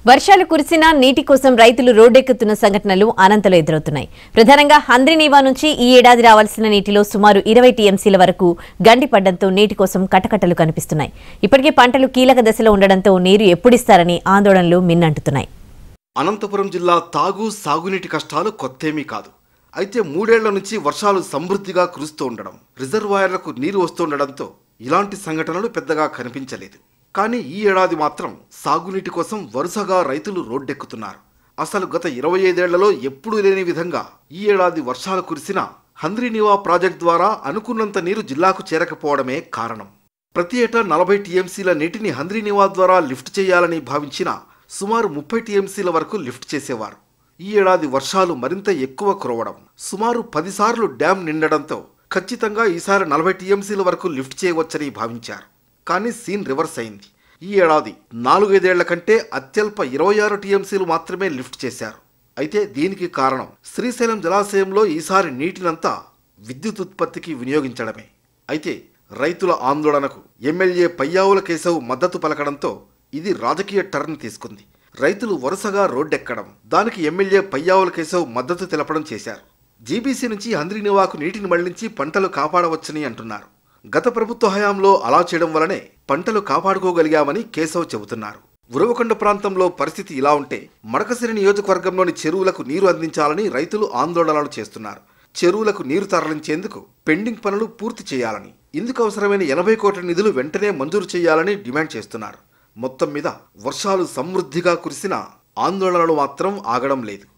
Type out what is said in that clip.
వర్షాలు కురిసినా నీటి కోసం రైతులు రోడ్డెక్కుతున్న సంఘటనలు అనంతలో ఎదురవుతున్నాయి ప్రధానంగా హంద్రినీవా నుంచి ఈ ఏడాది రావాల్సిన నీటిలో సుమారు ఇరవై టీఎంసీల వరకు గండిపడ్డంతో నీటి కోసం కటకటలు కనిపిస్తున్నాయి ఇప్పటికే పంటలు కీలక దశలో ఉండడంతో నీరు ఎప్పుడిస్తారని ఆందోళనలు మిన్నంటున్నాయి అనంతపురం జిల్లా తాగు సాగునీటి కష్టాలు కొత్తేమీ కాదు అయితే మూడేళ్ల నుంచి వర్షాలు సమృద్ధిగా కురుస్తూ ఉండడం రిజర్వాయర్లకు నీరు వస్తుండడంతో ఇలాంటి సంఘటనలు పెద్దగా కనిపించలేదు కానీ ఈ ఏడాది మాత్రం సాగునీటి కోసం వరుసగా రైతులు రోడ్డెక్కుతున్నారు అసలు గత ఇరవై ఐదేళ్లలో ఎప్పుడూ లేని విధంగా ఈ ఏడాది వర్షాలు కురిసినా హంద్రీనివా ప్రాజెక్ట్ ద్వారా అనుకున్నంత నీరు జిల్లాకు చేరకపోవడమే కారణం ప్రతి ఏటా నలభై టీఎంసీల నీటిని హంద్రీనివా ద్వారా లిఫ్ట్ చేయాలని భావించిన సుమారు ముప్పై టీఎంసీల వరకు లిఫ్ట్ చేసేవారు ఈ ఏడాది వర్షాలు మరింత ఎక్కువ కురవడం సుమారు పదిసార్లు డ్యాం నిండడంతో ఖచ్చితంగా ఈసారి నలభై టీఎంసీల వరకు లిఫ్ట్ చేయవచ్చని భావించారు కానీ సీన్ రివర్స్ అయింది ఈ ఏడాది నాలుగైదేళ్ల కంటే అత్యల్ప ఇరవై ఆరు టీఎంసీలు మాత్రమే లిఫ్ట్ చేశారు అయితే దీనికి కారణం శ్రీశైలం జలాశయంలో ఈసారి నీటినంతా విద్యుత్ ఉత్పత్తికి వినియోగించడమే అయితే రైతుల ఆందోళనకు ఎమ్మెల్యే పయ్యావుల కేశవ్ మద్దతు పలకడంతో ఇది రాజకీయ టర్న్ తీసుకుంది రైతులు వరుసగా రోడ్డెక్కడం దానికి ఎమ్మెల్యే పయ్యావుల కేశవ్ మద్దతు తెలపడం చేశారు జీబీసీ నుంచి హంద్రీనివాకు నీటిని మళ్లించి పంటలు కాపాడవచ్చని అంటున్నారు గత ప్రభుత్వ హయాంలో అలా చేయడం వలనే పంటలు కాపాడుకోగలిగామని కేశవ్ చెబుతున్నారు ఉరవకొండ ప్రాంతంలో పరిస్థితి ఇలా ఉంటే మడకసిరి నియోజకవర్గంలోని చెరువులకు నీరు అందించాలని రైతులు ఆందోళనలు చేస్తున్నారు చెరువులకు నీరు తరలించేందుకు పెండింగ్ పనులు పూర్తి చేయాలని ఇందుకు అవసరమైన ఎనభై కోట్ల నిధులు వెంటనే మంజూరు చేయాలని డిమాండ్ చేస్తున్నారు మొత్తం మీద వర్షాలు సమృద్ధిగా కురిసినా ఆందోళనలు మాత్రం ఆగడం లేదు